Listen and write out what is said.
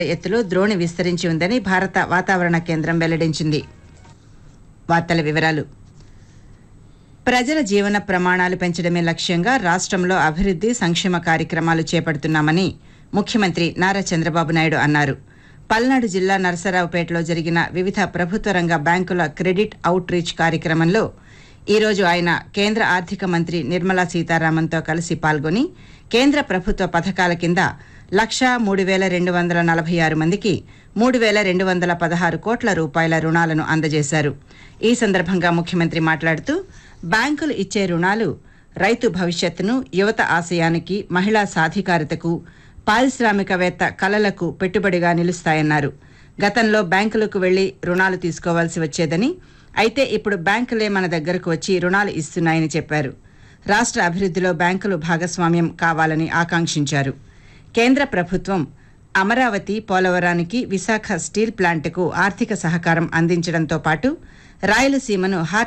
ఎత్తులో ద్రోణి విస్తరించి ఉందని భారత వాతావరణ కేంద్రం వెల్లడించింది వార్తల వివరాలు ప్రజల జీవన ప్రమాణాలు పెంచడమే లక్ష్యంగా రాష్ట్రంలో అభివృద్ధి సంక్షేమ కార్యక్రమాలు చేపడుతున్నామని ముఖ్యమంత్రి నారా చంద్రబాబు నాయుడు అన్నారు పల్నాడు జిల్లా నరసరావుపేటలో జరిగిన వివిధ ప్రభుత్వ రంగ బ్యాంకుల క్రెడిట్ అవుట్ రీచ్ కార్యక్రమంలో ఈరోజు ఆయన కేంద్ర ఆర్థిక మంత్రి నిర్మలా సీతారామన్తో కలిసి పాల్గొని కేంద్ర ప్రభుత్వ పథకాల కింద లక్షా మూడు వేల రెండు వందల నలభై ఆరు మందికి మూడు వేల రెండు వందల పదహారు కోట్ల రూపాయల రుణాలను అందజేశారు ఈ సందర్భంగా ముఖ్యమంత్రి మాట్లాడుతూ బ్యాంకులు ఇచ్చే రుణాలు రైతు భవిష్యత్తును యువత ఆశయానికి మహిళా సాధికారతకు పారిశ్రామికవేత్త కలలకు పెట్టుబడిగా నిలుస్తాయన్నారు గతంలో బ్యాంకులకు వెళ్లి రుణాలు తీసుకోవాల్సి వచ్చేదని అయితే ఇప్పుడు బ్యాంకులే మన దగ్గరకు వచ్చి రుణాలు ఇస్తున్నాయని చెప్పారు రాష్ట్ర అభివృద్ధిలో బ్యాంకులు భాగస్వామ్యం కావాలని ఆకాంక్షించారు కేంద్ర ప్రభుత్వం అమరావతి పోలవరానికి విశాఖ స్టీల్ ప్లాంటుకు ఆర్థిక సహకారం అందించడంతో పాటు రాయలసీమను హార్ట్